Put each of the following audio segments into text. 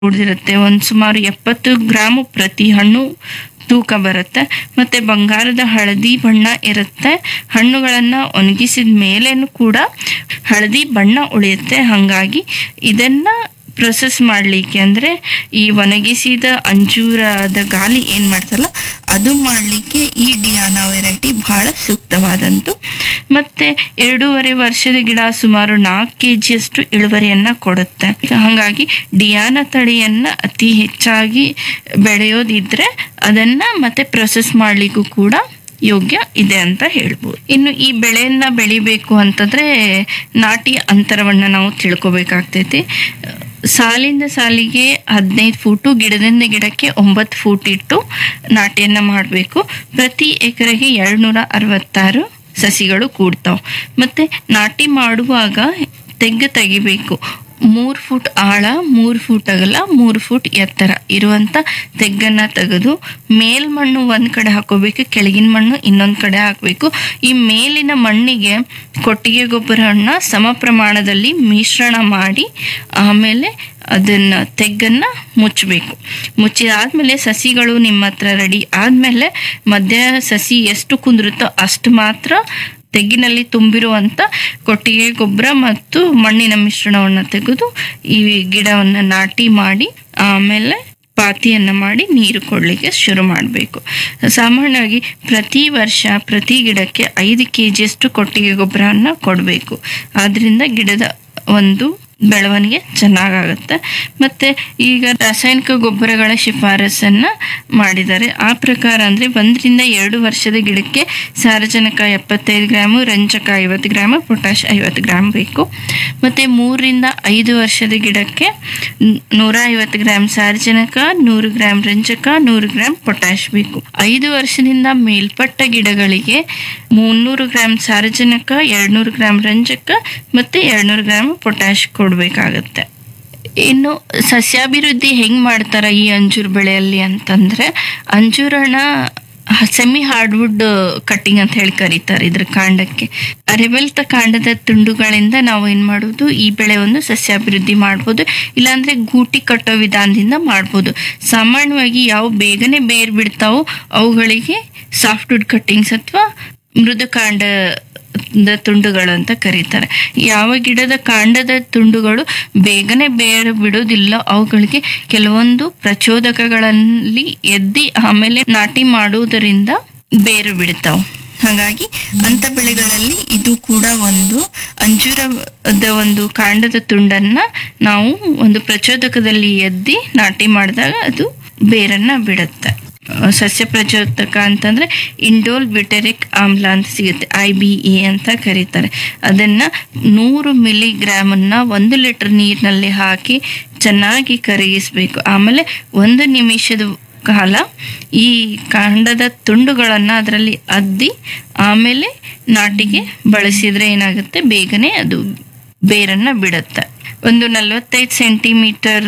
ಉಳಿದಿರುತ್ತೆ ಒಂದು ಸುಮಾರು ಎಪ್ಪತ್ತು ಗ್ರಾಮು ಪ್ರತಿ ಹಣ್ಣು ತೂಕ ಬರುತ್ತೆ ಮತ್ತೆ ಬಂಗಾರದ ಹಳದಿ ಬಣ್ಣ ಇರುತ್ತೆ ಹಣ್ಣುಗಳನ್ನು ಒಣಗಿಸಿದ ಮೇಲೇನು ಕೂಡ ಹಳದಿ ಬಣ್ಣ ಉಳಿಯುತ್ತೆ ಹಾಗಾಗಿ ಇದನ್ನ ಪ್ರೊಸೆಸ್ ಮಾಡಲಿಕ್ಕೆ ಅಂದರೆ ಈ ಒಣಗಿಸಿದ ಅಂಜೂರದ ಗಾಲಿ ಏನು ಮಾಡ್ತಾರಲ್ಲ ಅದು ಮಾಡಲಿಕ್ಕೆ ಈ ಡಿಯಾನಾ ವೆರೈಟಿ ಬಹಳ ಸೂಕ್ತವಾದಂತು ಮತ್ತೆ ಎರಡೂವರೆ ವರ್ಷದ ಗಿಡ ಸುಮಾರು ನಾಲ್ಕು ಕೆ ಜಿಯಷ್ಟು ಇಳುವರಿಯನ್ನ ಕೊಡುತ್ತೆ ಹಾಗಾಗಿ ಡಿಯಾನ ತಳಿಯನ್ನ ಅತಿ ಹೆಚ್ಚಾಗಿ ಬೆಳೆಯೋದಿದ್ರೆ ಅದನ್ನ ಮತ್ತೆ ಪ್ರೊಸೆಸ್ ಮಾಡಲಿಕ್ಕೂ ಕೂಡ ಯೋಗ್ಯ ಇದೆ ಅಂತ ಹೇಳ್ಬೋದು ಇನ್ನು ಈ ಬೆಳೆಯನ್ನ ಬೆಳಿಬೇಕು ಅಂತಂದ್ರೆ ನಾಟಿ ಅಂತರವನ್ನ ನಾವು ತಿಳ್ಕೊಬೇಕಾಗ್ತೈತಿ ಸಾಲಿಂದ ಸಾಲಿಗೆ ಹದಿನೈದು ಫೂಟು ಗಿಡದಿಂದ ಗಿಡಕ್ಕೆ ಒಂಬತ್ತು ಫೂಟ್ ಇಟ್ಟು ನಾಟಿಯನ್ನ ಮಾಡಬೇಕು ಪ್ರತಿ ಎಕರೆಗೆ ಎರಡ್ನೂರ ಅರವತ್ತಾರು ಸಸಿಗಳು ಕೂಡ್ತಾವ್ ಮತ್ತೆ ನಾಟಿ ಮಾಡುವಾಗ ತೆಗ್ಗು ತೆಗಿಬೇಕು ಮೂರು ಫುಟ್ ಆಳ ಮೂರು ಫುಟ್ ಅಗಲ ಮೂರು ಫುಟ್ ಎತ್ತರ ಇರುವಂತ ತೆಗ್ಗನ್ನ ತೆಗೆದು ಮೇಲ್ಮಣ್ಣು ಒಂದ್ ಕಡೆ ಹಾಕೋಬೇಕು ಕೆಳಗಿನ ಮಣ್ಣು ಇನ್ನೊಂದ್ ಕಡೆ ಹಾಕಬೇಕು ಈ ಮೇಲಿನ ಮಣ್ಣಿಗೆ ಕೊಟ್ಟಿಗೆ ಗೊಬ್ಬರವನ್ನ ಸಮ ಪ್ರಮಾಣದಲ್ಲಿ ಮಿಶ್ರಣ ಮಾಡಿ ಆಮೇಲೆ ಅದನ್ನ ತೆಗ್ಗನ್ನ ಮುಚ್ಚಬೇಕು ಮುಚ್ಚಿದಾದ್ಮೇಲೆ ಸಸಿಗಳು ನಿಮ್ಮ ಹತ್ರ ರೆಡಿ ಆದ್ಮೇಲೆ ಮಧ್ಯ ಸಸಿ ಎಷ್ಟು ಕುಂದಿರುತ್ತೋ ಅಷ್ಟು ಮಾತ್ರ ತೆಗ್ಗಿನಲ್ಲಿ ತುಂಬಿರುವಂತ ಕೊಟ್ಟಿಗೆ ಗೊಬ್ಬರ ಮತ್ತು ಮಣ್ಣಿನ ಮಿಶ್ರಣವನ್ನು ತೆಗೆದು ಈ ಗಿಡವನ್ನು ನಾಟಿ ಮಾಡಿ ಆಮೇಲೆ ಪಾತಿಯನ್ನ ಮಾಡಿ ನೀರು ಕೊಡಲಿಕ್ಕೆ ಶುರು ಮಾಡಬೇಕು ಸಾಮಾನ್ಯವಾಗಿ ಪ್ರತಿ ವರ್ಷ ಪ್ರತಿ ಗಿಡಕ್ಕೆ ಐದು ಕೆ ಜಿಯಷ್ಟು ಕೊಟ್ಟಿಗೆ ಗೊಬ್ಬರವನ್ನು ಕೊಡಬೇಕು ಆದ್ರಿಂದ ಗಿಡದ ಒಂದು ಬೆಳವಣಿಗೆ ಚೆನ್ನಾಗಾಗುತ್ತೆ ಮತ್ತೆ ಈಗ ರಾಸಾಯನಿಕ ಗೊಬ್ಬರಗಳ ಶಿಫಾರಸನ್ನ ಮಾಡಿದ್ದಾರೆ ಆ ಪ್ರಕಾರ ಅಂದ್ರೆ ಒಂದರಿಂದ ಎರಡು ವರ್ಷದ ಗಿಡಕ್ಕೆ ಸಾರಜನಕ ಎಪ್ಪತ್ತೈದು ಗ್ರಾಮು ರಂಜಕ ಐವತ್ತು ಗ್ರಾಮ್ ಪೊಟ್ಯಾಶ್ ಐವತ್ತು ಗ್ರಾಮ್ ಬೇಕು ಮತ್ತೆ ಮೂರರಿಂದ ಐದು ವರ್ಷದ ಗಿಡಕ್ಕೆ ನ್- ನೂರ ಐವತ್ತು ಗ್ರಾಮ್ ಸಾರಜನಕ ನೂರು ಗ್ರಾಮ್ ರಂಜಕ ನೂರು ಗ್ರಾಮ್ ಪೊಟ್ಯಾಶ್ ಬೇಕು ಐದು ವರ್ಷದಿಂದ ಮೇಲ್ಪಟ್ಟ ಗಿಡಗಳಿಗೆ ಮುನ್ನೂರು ಗ್ರಾಮ್ ಸಾರಜನಕ ಎರಡ್ನೂರು ಗ್ರಾಮ್ ರಂಜಕ ಮತ್ತೆ ಎರಡ್ನೂರು ಗ್ರಾಮ್ ಪೊಟ್ಯಾಶ್ ಕೊಡಬೇಕಾಗತ್ತೆ ಇನ್ನು ಸಸ್ಯಾಭಿವೃದ್ಧಿ ಹೆಂಗ್ ಮಾಡ್ತಾರ ಈ ಅಂಜೂರ ಬೆಳೆಯಲ್ಲಿ ಅಂತಂದ್ರೆ ಅಂಜೂರನ ಸೆಮಿ ಹಾರ್ಡ್ವುಡ್ ಕಟ್ಟಿಂಗ್ ಅಂತ ಹೇಳಿ ಕರೀತಾರೆ ಇದ್ರ ಕಾಂಡಕ್ಕೆ ಅರೆಬೆಲ್ತ ಕಾಂಡದ ತುಂಡುಗಳಿಂದ ನಾವು ಏನ್ ಮಾಡುವುದು ಈ ಬೆಳೆಯನ್ನು ಸಸ್ಯಾಭಿವೃದ್ಧಿ ಮಾಡ್ಬೋದು ಇಲ್ಲಾಂದ್ರೆ ಗೂಟಿ ಕಟ್ಟೋ ವಿಧಾನದಿಂದ ಮಾಡ್ಬೋದು ಸಾಮಾನ್ಯವಾಗಿ ಯಾವ ಬೇಗನೆ ಬೇರ್ ಬಿಡ್ತಾವೋ ಅವುಗಳಿಗೆ ಸಾಫ್ಟ್ವುಡ್ ಕಟ್ಟಿಂಗ್ಸ್ ಅಥವಾ ಮೃದು ಕಾಂಡ ದ ತುಂಡುಗಳು ಅಂತ ಕರೀತಾರೆ ಯಾವ ಗಿಡದ ಕಾಂಡದ ತುಂಡುಗಳು ಬೇಗನೆ ಬೇರು ಬಿಡೋದಿಲ್ಲ ಅವುಗಳಿಗೆ ಕೆಲವೊಂದು ಪ್ರಚೋದಕಗಳಲ್ಲಿ ಎದ್ದಿ ಆಮೇಲೆ ನಾಟಿ ಮಾಡುವುದರಿಂದ ಬೇರು ಬಿಡ್ತಾವ ಹಾಗಾಗಿ ಅಂತ ಬೆಳೆಗಳಲ್ಲಿ ಇದು ಕೂಡ ಒಂದು ಅಂಜೂರದ ಒಂದು ಕಾಂಡದ ತುಂಡನ್ನ ನಾವು ಒಂದು ಪ್ರಚೋದಕದಲ್ಲಿ ಎದ್ದಿ ನಾಟಿ ಮಾಡಿದಾಗ ಅದು ಬೇರನ್ನ ಬಿಡುತ್ತೆ ಅಹ್ ಸಸ್ಯ ಪ್ರಚೋದಕ ಅಂತಂದ್ರೆ ಇಂಡೋಲ್ ಬ್ಯೂಟೆರಿಕ್ ಆಮ್ಲ ಅಂತ ಸಿಗುತ್ತೆ ಐ ಬಿ ಎ ಅಂತ ಕರೀತಾರೆ ಅದನ್ನ ನೂರು ಮಿಲಿಗ್ರಾಮ್ ಅನ್ನ ಒಂದು ಲೀಟರ್ ನೀರಿನಲ್ಲಿ ಹಾಕಿ ಚೆನ್ನಾಗಿ ಕರಗಿಸ್ಬೇಕು ಆಮೇಲೆ ಒಂದು ನಿಮಿಷದ ಕಾಲ ಈ ಕಾಂಡದ ತುಂಡುಗಳನ್ನ ಅದರಲ್ಲಿ ಅದ್ದಿ ಆಮೇಲೆ ನಾಟಿಗೆ ಬಳಸಿದ್ರೆ ಏನಾಗುತ್ತೆ ಬೇಗನೆ ಅದು ಬೇರನ್ನ ಬಿಡುತ್ತೆ ಒಂದು ನಲವತ್ತೈದು ಸೆಂಟಿಮೀಟರ್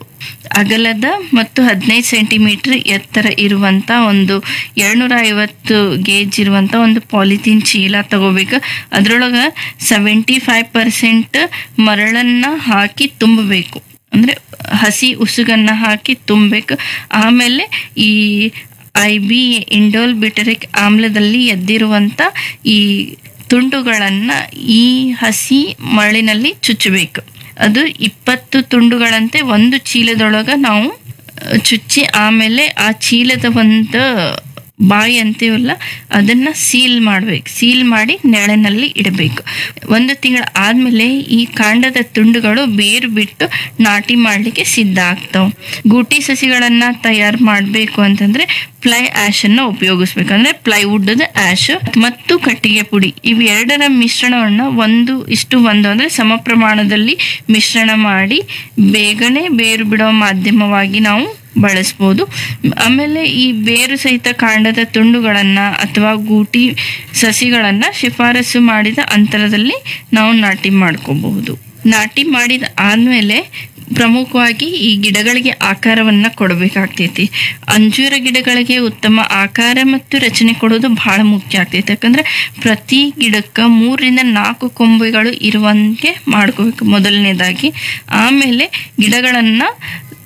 ಅಗಲದ ಮತ್ತು ಹದಿನೈದು ಸೆಂಟಿಮೀಟರ್ ಎತ್ತರ ಇರುವಂತ ಒಂದು ಎರಡ್ನೂರ ಐವತ್ತು ಗೇಜ್ ಇರುವಂತ ಒಂದು ಪಾಲಿಥೀನ್ ಚೀಲ ತಗೋಬೇಕು ಅದ್ರೊಳಗ ಸೆವೆಂಟಿ ಫೈವ್ ಪರ್ಸೆಂಟ್ ಮರಳನ್ನ ಹಾಕಿ ತುಂಬಬೇಕು ಅಂದ್ರೆ ಹಸಿ ಉಸುಗನ್ನ ಹಾಕಿ ತುಂಬಬೇಕು ಆಮೇಲೆ ಈ ಐ ಬಿ ಇಂಡೋಲ್ ಬಿಟರಿಕ್ ಆಮ್ಲದಲ್ಲಿ ಎದ್ದಿರುವಂತ ಈ ತುಂಡುಗಳನ್ನ ಈ ಹಸಿ ಮರಳಿನಲ್ಲಿ ಚುಚ್ಚಬೇಕು ಅದು ಇಪ್ಪತ್ತು ತುಂಡುಗಳಂತೆ ಒಂದು ಚೀಲದೊಳಗ ನಾವು ಅಹ್, ಚುಚ್ಚಿ ಆಮೇಲೆ ಆ ಚೀಲದ ಒಂದು ಬಾಯಿ ಅಂತೀವಲ್ಲ ಅದನ್ನ ಸೀಲ್ ಮಾಡ್ಬೇಕು ಸೀಲ್ ಮಾಡಿ ನೆರಳಿನಲ್ಲಿ ಇಡಬೇಕು ಒಂದು ತಿಂಗಳ ಆದ್ಮೇಲೆ ಈ ಕಾಂಡದ ತುಂಡುಗಳು ಬೇರು ಬಿಟ್ಟು ನಾಟಿ ಮಾಡ್ಲಿಕ್ಕೆ ಸಿದ್ಧ ಆಗ್ತಾವ ಗೂಟಿ ಸಸಿಗಳನ್ನ ತಯಾರು ಮಾಡಬೇಕು ಅಂತಂದ್ರೆ ಫ್ಲೈ ಆಶ್ ಅನ್ನ ಉಪಯೋಗಿಸ್ಬೇಕು ಅಂದ್ರೆ ಪ್ಲೈವುಡ್ ಆಶ್ ಮತ್ತು ಕಟ್ಟಿಗೆ ಪುಡಿ ಇವೆರಡರ ಮಿಶ್ರಣವನ್ನ ಒಂದು ಇಷ್ಟು ಒಂದು ಅಂದ್ರೆ ಸಮ ಪ್ರಮಾಣದಲ್ಲಿ ಮಿಶ್ರಣ ಮಾಡಿ ಬೇಗನೆ ಬೇರು ಬಿಡೋ ಮಾಧ್ಯಮವಾಗಿ ನಾವು ಬಳಸ್ಬೋದು ಆಮೇಲೆ ಈ ಬೇರು ಸಹಿತ ಕಾಂಡದ ತುಂಡುಗಳನ್ನ ಅಥವಾ ಗೂಟಿ ಸಸಿಗಳನ್ನ ಶಿಫಾರಸು ಮಾಡಿದ ಅಂತರದಲ್ಲಿ ನಾವು ನಾಟಿ ಮಾಡ್ಕೋಬಹುದು ನಾಟಿ ಮಾಡಿದ ಆದ್ಮೇಲೆ ಪ್ರಮುಖವಾಗಿ ಈ ಗಿಡಗಳಿಗೆ ಆಕಾರವನ್ನ ಕೊಡಬೇಕಾಗ್ತೈತಿ ಅಂಜೂರ ಗಿಡಗಳಿಗೆ ಉತ್ತಮ ಆಕಾರ ಮತ್ತು ರಚನೆ ಕೊಡೋದು ಬಹಳ ಮುಖ್ಯ ಆಗ್ತೈತಿ ಯಾಕಂದ್ರೆ ಪ್ರತಿ ಗಿಡಕ್ಕೆ ಮೂರರಿಂದ ನಾಲ್ಕು ಕೊಂಬೆಗಳು ಇರುವಂಗೆ ಮಾಡ್ಕೋಬೇಕು ಮೊದಲನೇದಾಗಿ ಆಮೇಲೆ ಗಿಡಗಳನ್ನ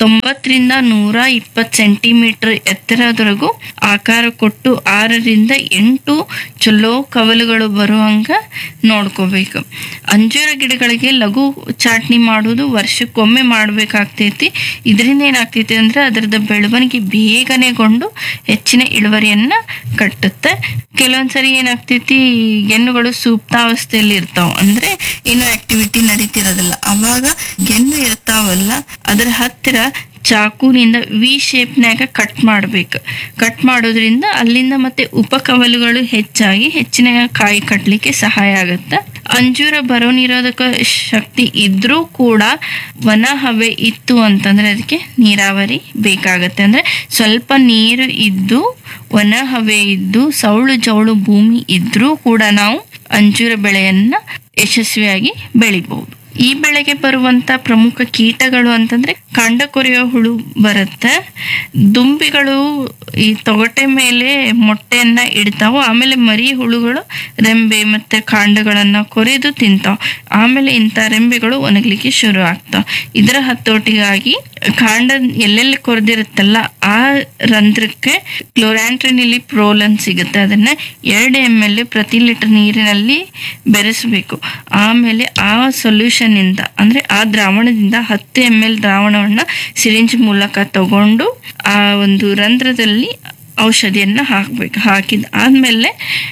ತೊಂಬತ್ತರಿಂದ ನೂರ ಇಪ್ಪತ್ತು ಸೆಂಟಿಮೀಟರ್ ಎತ್ತರದವರೆಗೂ ಆಕಾರ ಕೊಟ್ಟು ಆರರಿಂದ ಎಂಟು ಚಲೋ ಕವಲುಗಳು ಬರುವಂಗ ನೋಡ್ಕೋಬೇಕು ಅಂಜೂರ ಗಿಡಗಳಿಗೆ ಲಘು ಚಾಟ್ನಿ ಮಾಡೋದು ವರ್ಷಕ್ಕೊಮ್ಮೆ ಮಾಡಬೇಕಾಗ್ತೈತಿ ಇದರಿಂದ ಏನಾಗ್ತೈತಿ ಅಂದ್ರೆ ಅದರದ ಬೆಳವಣಿಗೆ ಬೇಗನೆಗೊಂಡು ಹೆಚ್ಚಿನ ಇಳುವರಿಯನ್ನ ಕಟ್ಟುತ್ತೆ ಕೆಲವೊಂದ್ಸರಿ ಏನಾಗ್ತೈತಿ ಗೆನ್ನುಗಳು ಸುಪ್ತಾವಸ್ಥೆಯಲ್ಲಿ ಇರ್ತಾವ ಅಂದ್ರೆ ಏನು ಆಕ್ಟಿವಿಟಿ ನಡೀತಿರೋದಿಲ್ಲ ಅವಾಗ ಗೆನ್ನು ಇರ್ತಾವಲ್ಲ ಅದ್ರ ಹತ್ತಿರ ಚಾಕುನಿಂದ ವಿ ಶೇಪ್ನಾಗ ಕಟ್ ಮಾಡ್ಬೇಕು ಕಟ್ ಮಾಡೋದ್ರಿಂದ ಅಲ್ಲಿಂದ ಮತ್ತೆ ಉಪಕವಲುಗಳು ಹೆಚ್ಚಾಗಿ ಹೆಚ್ಚಿನ ಕಾಯಿ ಕಟ್ಟಲಿಕ್ಕೆ ಸಹಾಯ ಆಗುತ್ತೆ ಅಂಜೂರ ಬರೋ ನಿರೋಧಕ ಶಕ್ತಿ ಇದ್ರೂ ಕೂಡ ವನ ಹವೆ ಇತ್ತು ಅಂತಂದ್ರೆ ಅದಕ್ಕೆ ನೀರಾವರಿ ಬೇಕಾಗತ್ತೆ ಅಂದ್ರೆ ಸ್ವಲ್ಪ ನೀರು ಇದ್ದು ವನ ಹವೆ ಇದ್ದು ಸೌಳು ಜೌಳು ಭೂಮಿ ಇದ್ರೂ ಕೂಡ ನಾವು ಅಂಜೂರ ಬೆಳೆಯನ್ನ ಯಶಸ್ವಿಯಾಗಿ ಬೆಳಿಬಹುದು ಈ ಬೆಳೆಗೆ ಬರುವಂತ ಪ್ರಮುಖ ಕೀಟಗಳು ಅಂತಂದ್ರೆ ಕಾಂಡ ಕೊರೆಯೋ ಹುಳು ಬರುತ್ತೆ ದುಂಬಿಗಳು ಈ ತೊಗಟೆ ಮೇಲೆ ಮೊಟ್ಟೆಯನ್ನ ಇಡ್ತಾವು ಆಮೇಲೆ ಮರಿ ಹುಳುಗಳು ರೆಂಬೆ ಮತ್ತೆ ಕಾಂಡಗಳನ್ನ ಕೊರೆದು ತಿಂತಾವ್ ಆಮೇಲೆ ಇಂಥ ರೆಂಬೆಗಳು ಒಣಗ್ಲಿಕ್ಕೆ ಶುರು ಆಗ್ತಾವ ಇದರ ಹತೋಟಿಗಾಗಿ ಕಾಂಡ ಎಲ್ಲೆಲ್ಲಿ ಕೊರೆದಿರುತ್ತಲ್ಲ ಆ ರಂಧ್ರಕ್ಕೆ ಕ್ಲೋರಾಂಟ್ರಿನಿಲಿ ಪ್ರೋಲನ್ ಸಿಗುತ್ತೆ ಅದನ್ನ ಎರಡು ಎಮ್ ಎಲ್ ಪ್ರತಿ ಲೀಟರ್ ನೀರಿನಲ್ಲಿ ಬೆರೆಸಬೇಕು ಆಮೇಲೆ ಆ ಸೊಲ್ಯೂಷನ್ ಇಂದ ಅಂದ್ರೆ ಆ ದ್ರಾವಣದಿಂದ ಹತ್ತು ಎಮ್ ಎಲ್ ದ್ರಾವಣವನ್ನ ಸಿರಿಂಜ್ ಮೂಲಕ ತಗೊಂಡು ಆ ಒಂದು ರಂಧ್ರದಲ್ಲಿ ಔಷಧಿಯನ್ನ ಹಾಕ್ಬೇಕು ಹಾಕಿದ ಆದ್ಮೇಲೆ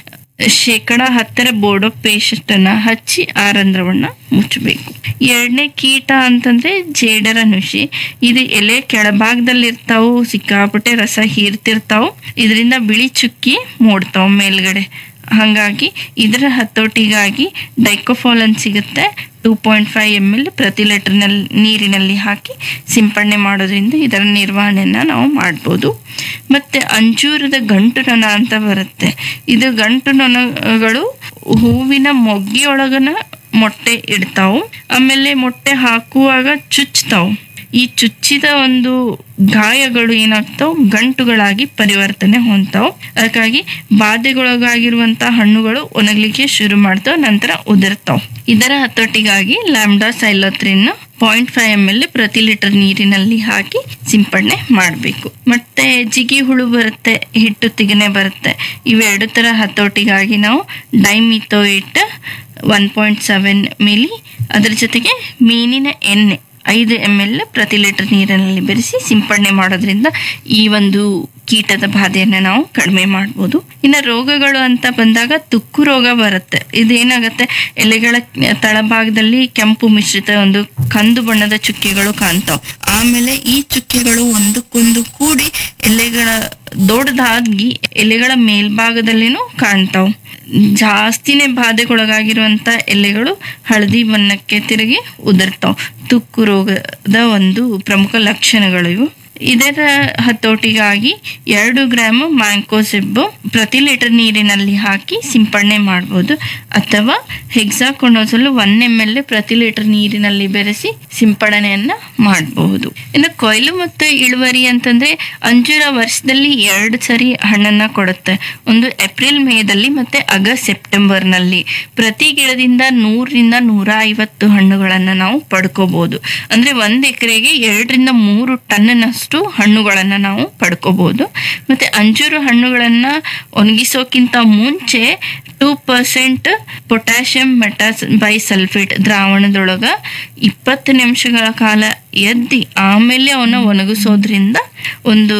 ಶೇಕಡ ಹತ್ತರ ಬೋರ್ಡೋ ಪೇಸ್ಟ್ ಅನ್ನ ಹಚ್ಚಿ ಆ ರಂಧ್ರವನ್ನ ಮುಚ್ಚಬೇಕು ಎರಡನೇ ಕೀಟ ಅಂತಂದ್ರೆ ಜೇಡರ ನುಷಿ ಇದು ಎಲೆ ಕೆಳಭಾಗದಲ್ಲಿ ಇರ್ತಾವು ಸಿಕ್ಕಾಪಟ್ಟೆ ರಸ ಹೀರ್ತಿರ್ತಾವು ಇದರಿಂದ ಬಿಳಿ ಚುಕ್ಕಿ ಮೂಡ್ತಾವ್ ಮೇಲ್ಗಡೆ ಹಾಗಾಗಿ ಇದರ ಹತೋಟಿಗಾಗಿ ಡೈಕೋಫಾಲನ್ ಸಿಗುತ್ತೆ two point five M L ಪ್ರತಿ ಲೀಟರ್ನಲ್ಲಿ ನೀರಿನಲ್ಲಿ ಹಾಕಿ ಸಿಂಪಡಣೆ ಮಾಡೋದ್ರಿಂದ ಇದರ ನಿರ್ವಹಣೆಯನ್ನ ನಾವು ಮಾಡ್ಬೋದು ಮತ್ತೆ ಅಂಜೂರದ ಗಂಟು ನೊಣ ಅಂತ ಬರುತ್ತೆ ಇದು ಗಂಟು ನೊಣಗಳು ಹೂವಿನ ಮೊಗ್ಗಿಯೊಳಗನ ಮೊಟ್ಟೆ ಇಡ್ತಾವು ಆಮೇಲೆ ಮೊಟ್ಟೆ ಹಾಕುವಾಗ ಚುಚ್ತಾವು ಈ ಚುಚ್ಚಿದ ಒಂದು ಗಾಯಗಳು ಏನಾಗ್ತಾವ್ ಗಂಟುಗಳಾಗಿ ಪರಿವರ್ತನೆ ಹೊಂದ್ತಾವ್ ಅದಕ್ಕಾಗಿ ಬಾಧೆಗೊಳಗಾಗಿರುವಂತಹ ಹಣ್ಣುಗಳು ಒಣಗ್ಲಿಕ್ಕೆ ಶುರು ಮಾಡ್ತಾವ್ ನಂತರ ಉದುರ್ತಾವ್ ಇದರ ಹತೋಟಿಗಾಗಿ lambda cyhalothrin point five M L ಪ್ರತಿ ಲೀಟರ್ ನೀರಿನಲ್ಲಿ ಹಾಕಿ ಸಿಂಪಡಣೆ ಮಾಡಬೇಕು ಮತ್ತೆ ಜಿಗಿ ಹುಳು ಬರುತ್ತೆ ಹಿಟ್ಟು ತಿಗನೆ ಬರುತ್ತೆ ಇವೆರಡು ತರ ಹತೋಟಿಗಾಗಿ ನಾವು dimethoate one point seven ml ಅದರ ಜೊತೆಗೆ ಮೀನಿನ ಎಣ್ಣೆ ಐದು ಎಮ್ ಎಲ್ ಪ್ರತಿ ಲೀಟರ್ ನೀರಿನಲ್ಲಿ ಬೆರೆಸಿ ಸಿಂಪಡಣೆ ಮಾಡೋದ್ರಿಂದ ಈ ಒಂದು ಕೀಟದ ಬಾಧೆಯನ್ನು ನಾವು ಕಡಿಮೆ ಮಾಡ್ಬೋದು ಇನ್ನು ರೋಗಗಳು ಅಂತ ಬಂದಾಗ ತುಕ್ಕು ರೋಗ ಬರುತ್ತೆ ಇದೇನಾಗುತ್ತೆ ಎಲೆಗಳ ತಳಭಾಗದಲ್ಲಿ ಕೆಂಪು ಮಿಶ್ರಿತ ಒಂದು ಕಂದು ಬಣ್ಣದ ಚುಕ್ಕೆಗಳು ಕಾಣ್ತಾವ್ ಆಮೇಲೆ ಈ ಚುಕ್ಕೆಗಳು ಒಂದಕ್ಕೊಂದು ಕೂಡಿ ಎಲೆಗಳ ದೊಡ್ಡದಾಗಿ ಎಲೆಗಳ ಮೇಲ್ಭಾಗದಲ್ಲಿನೂ ಕಾಣ್ತಾವ್ ಜಾಸ್ತಿನೇ ಬಾಧೆಗೊಳಗಾಗಿರುವಂತ ಎಲೆಗಳು ಹಳದಿ ಬಣ್ಣಕ್ಕೆ ತಿರುಗಿ ಉದುರ್ತಾವ್ ತುಕ್ಕು ರೋಗದ ಒಂದು ಪ್ರಮುಖ ಲಕ್ಷಣಗಳು ಇವು ಇದರ ಹತೋಟಿಗಾಗಿ ಎರಡು ಗ್ರಾಮ್ ಮ್ಯಾಂಕೋಸೆಬ್ಬು ಪ್ರತಿ ಲೀಟರ್ ನೀರಿನಲ್ಲಿ ಹಾಕಿ ಸಿಂಪಡಣೆ ಮಾಡ್ಬೋದು ಅಥವಾ ಹೆಕ್ಸಾಕೊನೋಸಲ್ ಒನ್ ಎಮ್ ಎಲ್ ಪ್ರತಿ ಲೀಟರ್ ನೀರಿನಲ್ಲಿ ಬೆರೆಸಿ ಸಿಂಪಡಣೆಯನ್ನ ಮಾಡಬಹುದು ಇನ್ನು ಕೊಯ್ಲು ಮತ್ತು ಇಳುವರಿ ಅಂತಂದ್ರೆ ಅಂಜೂರ ವರ್ಷದಲ್ಲಿ ಎರಡು ಸರಿ ಹಣ್ಣನ್ನ ಕೊಡುತ್ತೆ ಒಂದು ಏಪ್ರಿಲ್ ಮೇದಲ್ಲಿ ಮತ್ತೆ ಆಗಸ್ಟ್ ಸೆಪ್ಟೆಂಬರ್ನಲ್ಲಿ ಪ್ರತಿ ಗಿಡದಿಂದ ನೂರರಿಂದ ನೂರ ಐವತ್ತು ಹಣ್ಣುಗಳನ್ನ ನಾವು ಪಡ್ಕೋಬಹುದು ಅಂದ್ರೆ ಒಂದ್ ಎಕರೆಗೆ ಎರಡರಿಂದ ಮೂರು ಟನ್ನಷ್ಟು ಹಣ್ಣುಗಳನ್ನ ನಾವು ಪಡ್ಕೋಬಹುದು ಮತ್ತೆ ಅಂಜೂರು ಹಣ್ಣುಗಳನ್ನ ಒಣಗಿಸೋಕ್ಕಿಂತ ಮುಂಚೆ two percent potassium metabisulphate ದ್ರಾವಣದೊಳಗ ಇಪ್ಪತ್ತು ನಿಮಿಷಗಳ ಕಾಲ ಎದ್ದಿ ಆಮೇಲೆ ಅವನ್ನ ಒಣಗಿಸೋದ್ರಿಂದ ಒಂದು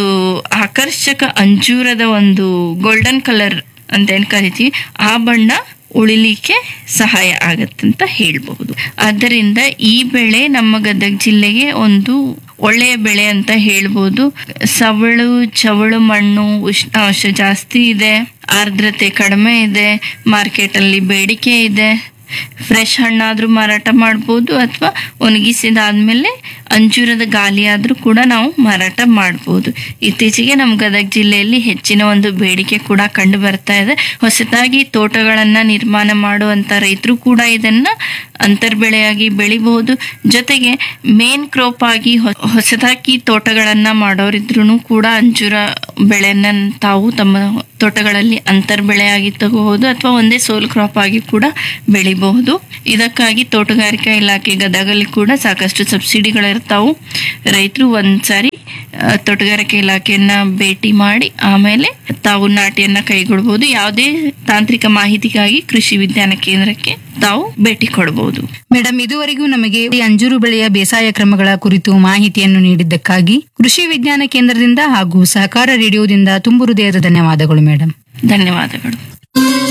ಆಕರ್ಷಕ ಅಂಜೂರದ ಒಂದು ಗೋಲ್ಡನ್ ಕಲರ್ ಅಂತ ಏನ್ ಕರಿತೀವಿ ಆ ಬಣ್ಣ ಉಳಿಲಿಕ್ಕೆ ಸಹಾಯ ಆಗತ್ತಂತ ಹೇಳ್ಬಹುದು ಆದ್ದರಿಂದ ಈ ಬೆಳೆ ನಮ್ಮ ಗದಗ ಜಿಲ್ಲೆಗೆ ಒಂದು ಒಳ್ಳೆಯ ಬೆಳೆ ಅಂತ ಹೇಳ್ಬೋದು ಸವಳು ಚವಳು ಮಣ್ಣು ಉಷ್ಣಾಂಶ ಜಾಸ್ತಿ ಇದೆ ಆರ್ದ್ರತೆ ಕಡಿಮೆ ಇದೆ ಮಾರ್ಕೆಟಲ್ಲಿ ಬೇಡಿಕೆ ಇದೆ ಫ್ರೆಶ್ ಹಣ್ಣಾದ್ರೂ ಮಾರಾಟ ಮಾಡ್ಬೋದು ಅಥವಾ ಒಣಗಿಸಿದಾದ್ಮೇಲೆ ಅಂಜೂರದ ಗಾಲಿ ಆದ್ರೂ ಕೂಡ ನಾವು ಮಾರಾಟ ಮಾಡ್ಬೋದು ಇತ್ತೀಚೆಗೆ ನಮ್ಮ ಗದಗ ಜಿಲ್ಲೆಯಲ್ಲಿ ಹೆಚ್ಚಿನ ಒಂದು ಬೇಡಿಕೆ ಕೂಡ ಕಂಡು ಬರ್ತಾ ಇದೆ ಹೊಸದಾಗಿ ತೋಟಗಳನ್ನ ನಿರ್ಮಾಣ ಮಾಡುವಂತ ರೈತರು ಕೂಡ ಇದನ್ನ ಅಂತರ್ಬೆಳೆಯಾಗಿ ಬೆಳಿಬಹುದು ಜೊತೆಗೆ ಮೇನ್ ಕ್ರಾಪ್ ಆಗಿ ಹೊ- ಹೊಸದಾಗಿ ತೋಟಗಳನ್ನ ಮಾಡೋರಿದ್ರು ಕೂಡ ಅಂಜೂರ ಬೆಳೆಯನ್ನ ತಾವು ತಮ್ಮ ತೋಟಗಳಲ್ಲಿ ಅಂತರ್ಬೆಳೆಯಾಗಿ ತಗೋಬಹುದು ಅಥವಾ ಒಂದೇ ಸೋಲ್ ಕ್ರಾಪ್ ಆಗಿ ಕೂಡ ಬೆಳಿಬಹುದು ಇದಕ್ಕಾಗಿ ತೋಟಗಾರಿಕಾ ಇಲಾಖೆ ಗದಗಲ್ಲಿ ಕೂಡ ಸಾಕಷ್ಟು ಸಬ್ಸಿಡಿಗಳು ಬರ್ತಾವು ರೈತರು ಒಂದ್ಸಾರಿ ಆ, ತೋಟಗಾರಿಕೆ ಇಲಾಖೆಯನ್ನ ಭೇಟಿ ಮಾಡಿ ಆಮೇಲೆ ತಾವು ನಾಟಿಯನ್ನ ಕೈಗೊಳ್ಬಹುದು ಯಾವುದೇ ತಾಂತ್ರಿಕ ಮಾಹಿತಿಗಾಗಿ ಕೃಷಿ ವಿಜ್ಞಾನ ಕೇಂದ್ರಕ್ಕೆ ತಾವು ಭೇಟಿ ಕೊಡಬಹುದು ಮೇಡಮ್ ಇದುವರೆಗೂ ನಮಗೆ ಈ ಅಂಜೂರು ಬೆಳೆಯ ಬೇಸಾಯ ಕ್ರಮಗಳ ಕುರಿತು ಮಾಹಿತಿಯನ್ನು ನೀಡಿದ್ದಕ್ಕಾಗಿ ಕೃಷಿ ವಿಜ್ಞಾನ ಕೇಂದ್ರದಿಂದ ಹಾಗೂ ಸಹಕಾರ ರೇಡಿಯೋದಿಂದ ತುಂಬು ಹೃದಯದ ಧನ್ಯವಾದಗಳು ಮೇಡಮ್ ಧನ್ಯವಾದಗಳು